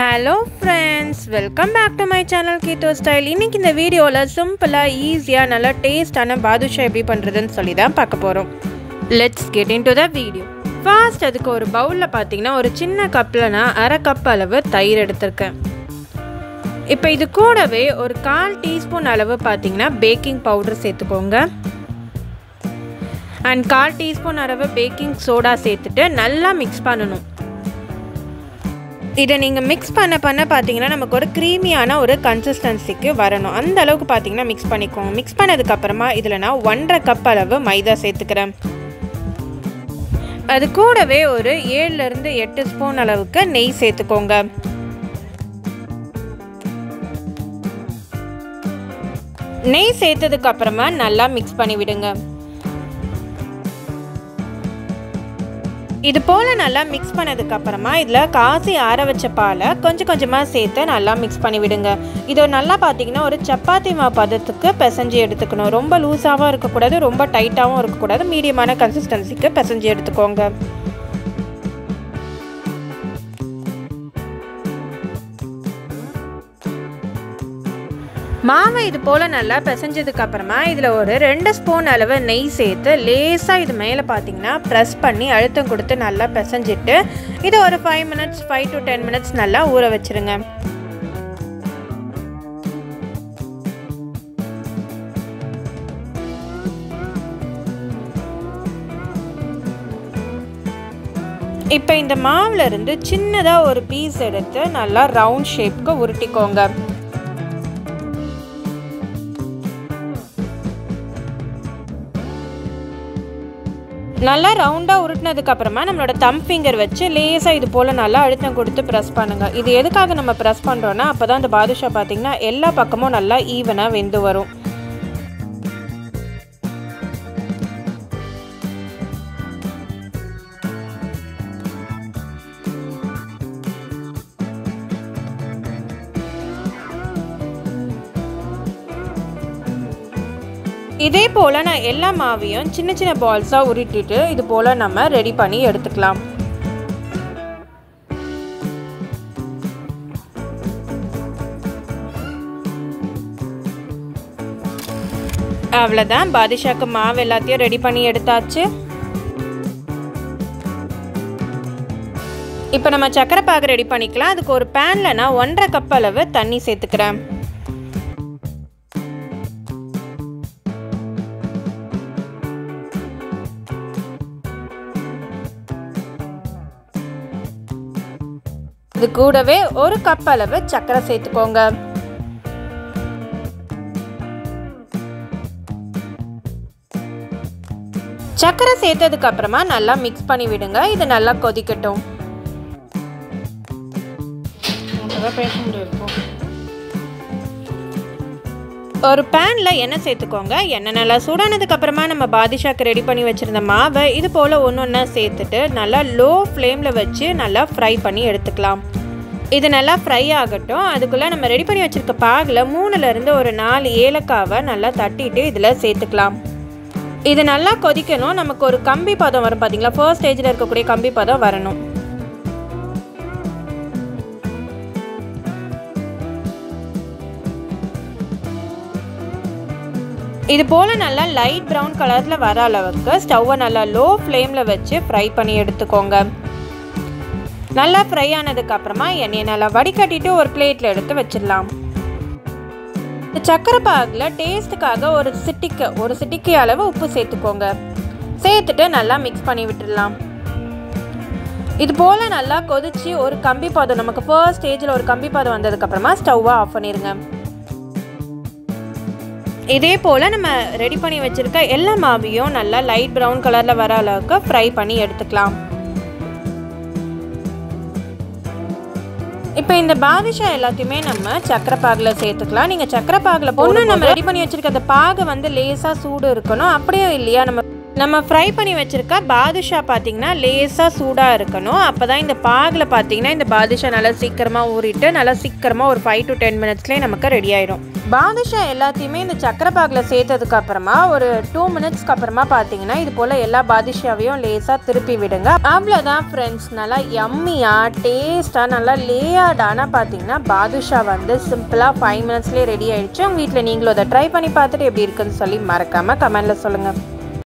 hello friends welcome back to my channel keto style இன்றைக்கி இந்த வீடியோவில் சிம்பிளாக ஈஸியாக நல்லா டேஸ்டான பாதுஷா எப்படி பண்ணுறதுன்னு சொல்லி தான் பார்க்க போகிறோம் let's get into the video first அதுக்கு ஒரு பவுலில் பார்த்தீங்கன்னா ஒரு சின்ன கப்பில் நான் அரை கப் அளவு தயிர் எடுத்திருக்கேன் இப்போ இது கூடவே ஒரு கால் டீஸ்பூன் அளவு பார்த்தீங்கன்னா பேக்கிங் பவுடர் சேர்த்துக்கோங்க அண்ட் கால் டீஸ்பூன் அளவு பேக்கிங் சோடா சேர்த்துட்டு நல்லா மிக்ஸ் பண்ணணும் இதை நீங்கள் மிக்ஸ் பண்ண பண்ண பார்த்தீங்கன்னா நமக்கு ஒரு க்ரீமியான ஒரு கன்சிஸ்டன்சிக்கு வரணும் அந்த அளவுக்கு பார்த்தீங்கன்னா மிக்ஸ் பண்ணிக்கோங்க மிக்ஸ் பண்ணதுக்கப்புறமா இதில் நான் ஒன்றரை கப் அளவு மைதா சேர்த்துக்கிறேன் அது கூடவே ஒரு ஏழுலேருந்து எட்டு ஸ்பூன் அளவுக்கு நெய் சேர்த்துக்கோங்க நெய் சேர்த்ததுக்கு அப்புறமா நல்லா மிக்ஸ் பண்ணி விடுங்க இது போல் நல்லா மிக்ஸ் பண்ணதுக்கு அப்புறமா இதில் காசி ஆற வச்ச பாலை கொஞ்சம் கொஞ்சமாக சேர்த்து நல்லா மிக்ஸ் பண்ணி விடுங்க இது நல்லா பார்த்தீங்கன்னா ஒரு சப்பாத்தி மாவு பதத்துக்கு பிசைஞ்சு எடுத்துக்கணும் ரொம்ப லூஸாகவும் இருக்கக்கூடாது ரொம்ப டைட்டாகவும் இருக்கக்கூடாது மீடியமான கன்சிஸ்டன்சிக்கு பிசைஞ்சு எடுத்துக்கோங்க மாவை இது போல் நல்லா பிசைஞ்சதுக்கு அப்புறமா இதில் ஒரு ரெண்டு ஸ்பூன் அளவு நெய் சேர்த்து லேசாக இது மேலே பார்த்தீங்கன்னா ப்ரெஸ் பண்ணி அழுத்தம் கொடுத்து நல்லா பிசைஞ்சிட்டு இதை ஒரு five minutes five to ten minutes நல்லா ஊற வச்சுருங்க இப்போ இந்த மாவில் இருந்து சின்னதாக ஒரு பீஸ் எடுத்து நல்லா ரவுண்ட் ஷேப்க்கு உருட்டிக்கோங்க நல்லா ரவுண்டாக உருட்டினதுக்கு அப்புறமா நம்மளோட தம் ஃபிங்கர் வச்சு லேசாக இது போல் நல்லா அழுத்தம் கொடுத்து ப்ரெஸ் பண்ணுங்கள் இது எதுக்காக நம்ம ப்ரெஸ் பண்ணுறோன்னா அப்போ தான் இந்த பாதுஷா பார்த்திங்கன்னா எல்லா பக்கமும் நல்லா ஈவனாக வெந்து வரும் இதே போல் நான் எல்லா மாவையும் சின்ன சின்ன பால்ஸாக உருட்டிட்டு இது போல் நம்ம ரெடி பண்ணி எடுத்துக்கலாம் அவ்வளோதான் பாதுஷாக்கு மாவு எல்லாத்தையும் ரெடி பண்ணி எடுத்தாச்சு இப்போ நம்ம சக்கரை பாகு ரெடி பண்ணிக்கலாம் அதுக்கு ஒரு பேனில் நான் ஒன்றரை கப் அளவு தண்ணி சேர்த்துக்கிறேன் இது கூடவே ஒரு கப் அளவு சர்க்கரை சேர்த்துக்கோங்க சர்க்கரை சேர்த்ததுக்கு அப்புறமா நல்லா மிக்ஸ் பண்ணி விடுங்க இது நல்லா கொதிக்கட்டும் பேச முடியும் ஒரு பேனில் எண்ணெய் சேர்த்துக்கோங்க எண்ணெய் நல்லா சூடானதுக்கு அப்புறமா நம்ம பாதிஷாக்கு ரெடி பண்ணி வச்சுருந்த மாவை இது போல் ஒன்று ஒன்றா சேர்த்துட்டு நல்லா லோ ஃப்ளேமில் வச்சு நல்லா ஃப்ரை பண்ணி எடுத்துக்கலாம் இது நல்லா ஃப்ரை ஆகட்டும் அதுக்குள்ளே நம்ம ரெடி பண்ணி வச்சுருக்க பாகில் மூணுலேருந்து ஒரு நாலு ஏலக்காவை நல்லா தட்டிட்டு இதில் சேர்த்துக்கலாம் இது நல்லா கொதிக்கணும் நமக்கு ஒரு கம்பி பதம் வரும் பார்த்தீங்களா ஃபர்ஸ்ட் ஸ்டேஜில் இருக்கக்கூடிய கம்பி பதம் வரணும் இது போல் நல்லா லைட் ப்ரௌன் கலரில் வர அளவுக்கு ஸ்டவ்வை நல்லா லோ ஃப்ளேமில் வச்சு ஃப்ரை பண்ணி எடுத்துக்கோங்க நல்லா ஃப்ரை ஆனதுக்கு அப்புறமா எண்ணெயை நல்லா வடிகட்டிட்டு ஒரு பிளேட்டில் எடுத்து வச்சிடலாம் இந்த சக்கரை பாகில் டேஸ்ட்டுக்காக ஒரு சிட்டிக்கு ஒரு சிட்டிக்கு அளவு உப்பு சேர்த்துக்கோங்க சேர்த்துட்டு நல்லா மிக்ஸ் பண்ணி விட்டுடலாம் இது போல் நல்லா கொதிச்சு ஒரு கம்பி பதம் நமக்கு ஃபர்ஸ்ட் ஸ்டேஜில் ஒரு கம்பி பதம் வந்ததுக்கப்புறமா ஸ்டவ்வை ஆஃப் பண்ணிடுங்க இதே போல் நம்ம ரெடி பண்ணி வச்சுருக்க எல்லா மாவையும் நல்லா லைட் ப்ரௌன் கலரில் வர அளவுக்கு ஃப்ரை பண்ணி எடுத்துக்கலாம் இப்போ இந்த பாதுஷா எல்லாத்தையுமே நம்ம சக்கரை பாகில் சேர்த்துக்கலாம் நீங்கள் சக்கரை பாகில் ஒன்று நம்ம ரெடி பண்ணி வச்சுருக்க அந்த பாகு வந்து லேசாக சூடு இருக்கணும் அப்படியே இல்லையா நம்ம நம்ம ஃப்ரை பண்ணி வச்சுருக்க பாதுஷா பார்த்தீங்கன்னா லேசாக சூடாக இருக்கணும் அப்போ தான் இந்த பாகில் பார்த்தீங்கன்னா இந்த பாதுஷா நல்லா சீக்கிரமாக ஊறிட்டு நல்லா சீக்கிரமாக ஒரு ஃபைவ் டு டென் மினிட்ஸ்லேயே நமக்கு ரெடி ஆயிடும் பாதுஷா எல்லாத்தையுமே இந்த சக்கரை பாகில் சேர்த்ததுக்கு அப்புறமா ஒரு டூ மினிட்ஸ்க்கு அப்புறமா பார்த்தீங்கன்னா இது போல் எல்லா பாதுஷாவையும் லேசாக திருப்பி விடுங்க அவ்வளோதான் ஃப்ரெண்ட்ஸ் நல்லா யம்மியாக டேஸ்ட்டாக நல்லா லேயர்டான பார்த்தீங்கன்னா பாதுஷா வந்து சிம்பிளாக ஃபைவ் மினிட்ஸ்லேயே ரெடி ஆயிடுச்சு உங்கள் வீட்டில் நீங்களும் அதை ட்ரை பண்ணி பார்த்துட்டு எப்படி இருக்குன்னு சொல்லி மறக்காமல் கமெண்டில் சொல்லுங்கள்